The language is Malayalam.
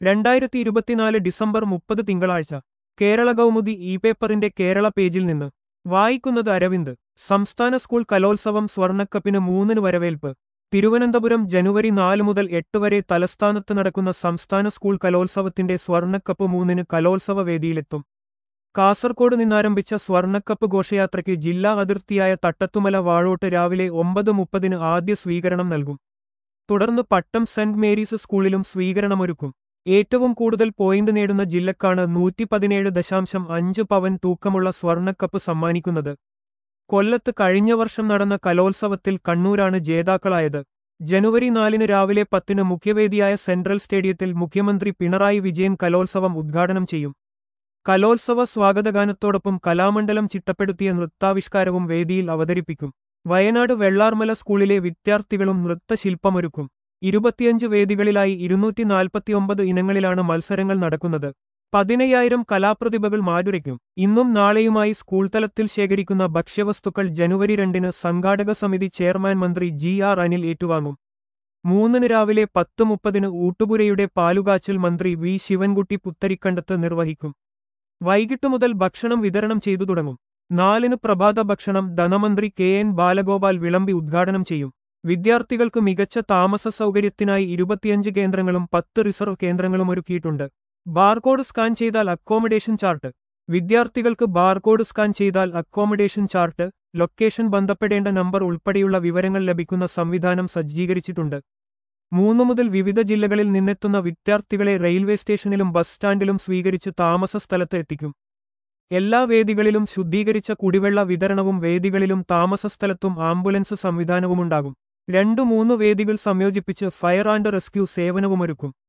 രണ്ടായിരത്തി ഇരുപത്തിനാല് ഡിസംബർ മുപ്പത് തിങ്കളാഴ്ച കേരള കൗമുദി ഇ പേപ്പറിന്റെ കേരള പേജിൽ നിന്ന് വായിക്കുന്നത് അരവിന്ദ് സംസ്ഥാന സ്കൂൾ കലോത്സവം സ്വർണ്ണക്കപ്പിന് മൂന്നിന് വരവേൽപ്പ് തിരുവനന്തപുരം ജനുവരി നാല് മുതൽ എട്ട് വരെ തലസ്ഥാനത്ത് നടക്കുന്ന സംസ്ഥാന സ്കൂൾ കലോത്സവത്തിന്റെ സ്വർണ്ണക്കപ്പ് മൂന്നിന് കലോത്സവ വേദിയിലെത്തും കാസർകോട് നിന്നാരംഭിച്ച സ്വർണ്ണക്കപ്പ് ഘോഷയാത്രയ്ക്ക് ജില്ലാ അതിർത്തിയായ തട്ടത്തുമല വാഴോട്ട് രാവിലെ ഒമ്പത് മുപ്പതിന് ആദ്യ സ്വീകരണം നൽകും തുടർന്ന് പട്ടം സെന്റ് മേരീസ് സ്കൂളിലും സ്വീകരണമൊരുക്കും ഏറ്റവും കൂടുതൽ പോയിന്റ് നേടുന്ന ജില്ലക്കാണ് നൂറ്റി പതിനേഴ് ദശാംശം അഞ്ച് പവൻ തൂക്കമുള്ള സ്വർണ്ണക്കപ്പ് സമ്മാനിക്കുന്നത് കൊല്ലത്ത് കഴിഞ്ഞ വർഷം നടന്ന കലോത്സവത്തിൽ കണ്ണൂരാണ് ജേതാക്കളായത് ജനുവരി നാലിന് രാവിലെ പത്തിന് മുഖ്യവേദിയായ സെൻട്രൽ സ്റ്റേഡിയത്തിൽ മുഖ്യമന്ത്രി പിണറായി വിജയൻ കലോത്സവം ഉദ്ഘാടനം ചെയ്യും കലോത്സവ സ്വാഗതഗാനത്തോടൊപ്പം കലാമണ്ഡലം ചിട്ടപ്പെടുത്തിയ നൃത്താവിഷ്കാരവും വേദിയിൽ അവതരിപ്പിക്കും വയനാട് വെള്ളാർമല സ്കൂളിലെ വിദ്യാർത്ഥികളും നൃത്തശില്പമൊരുക്കും ഇരുപത്തിയഞ്ച് വേദികളിലായി ഇരുന്നൂറ്റി നാൽപ്പത്തിയൊമ്പത് ഇനങ്ങളിലാണ് മത്സരങ്ങൾ നടക്കുന്നത് പതിനയ്യായിരം കലാപ്രതിഭകൾ മാതുരയ്ക്കും ഇന്നും നാളെയുമായി സ്കൂൾ തലത്തിൽ ശേഖരിക്കുന്ന ഭക്ഷ്യവസ്തുക്കൾ ജനുവരി രണ്ടിന് സംഘാടക സമിതി ചെയർമാൻ മന്ത്രി ജി ആർ അനിൽ ഏറ്റുവാങ്ങും മൂന്നിന് രാവിലെ പത്ത് മുപ്പതിന് ഊട്ടുപുരയുടെ പാലുകാച്ചൽ മന്ത്രി വി ശിവൻകുട്ടി പുത്തരിക്കണ്ടത്ത് നിർവഹിക്കും വൈകിട്ടു മുതൽ ഭക്ഷണം വിതരണം ചെയ്തു തുടങ്ങും നാലിന് പ്രഭാത ഭക്ഷണം ധനമന്ത്രി കെ എൻ ബാലഗോപാൽ വിളമ്പി ഉദ്ഘാടനം ചെയ്യും വിദ്യാർത്ഥികൾക്ക് മികച്ച താമസ സൗകര്യത്തിനായി ഇരുപത്തിയഞ്ച് കേന്ദ്രങ്ങളും പത്ത് റിസർവ് കേന്ദ്രങ്ങളും ഒരുക്കിയിട്ടുണ്ട് ബാർകോഡ് സ്കാൻ ചെയ്താൽ അക്കോമഡേഷൻ ചാർട്ട് വിദ്യാർത്ഥികൾക്ക് ബാർകോഡ് സ്കാൻ ചെയ്താൽ അക്കോമഡേഷൻ ചാർട്ട് ലൊക്കേഷൻ ബന്ധപ്പെടേണ്ട നമ്പർ ഉൾപ്പെടെയുള്ള വിവരങ്ങൾ ലഭിക്കുന്ന സംവിധാനം സജ്ജീകരിച്ചിട്ടുണ്ട് മൂന്നു മുതൽ വിവിധ ജില്ലകളിൽ നിന്നെത്തുന്ന വിദ്യാർത്ഥികളെ റെയിൽവേ സ്റ്റേഷനിലും ബസ് സ്റ്റാൻഡിലും സ്വീകരിച്ച് താമസ സ്ഥലത്ത് എത്തിക്കും എല്ലാ വേദികളിലും ശുദ്ധീകരിച്ച കുടിവെള്ള വിതരണവും വേദികളിലും താമസസ്ഥലത്തും ആംബുലൻസ് സംവിധാനവുമുണ്ടാകും രണ്ടു മൂന്ന് വേദികൾ സംയോജിപ്പിച്ച് ഫയർ ആൻഡ് റെസ്ക്യൂ സേവനവുമൊരുക്കും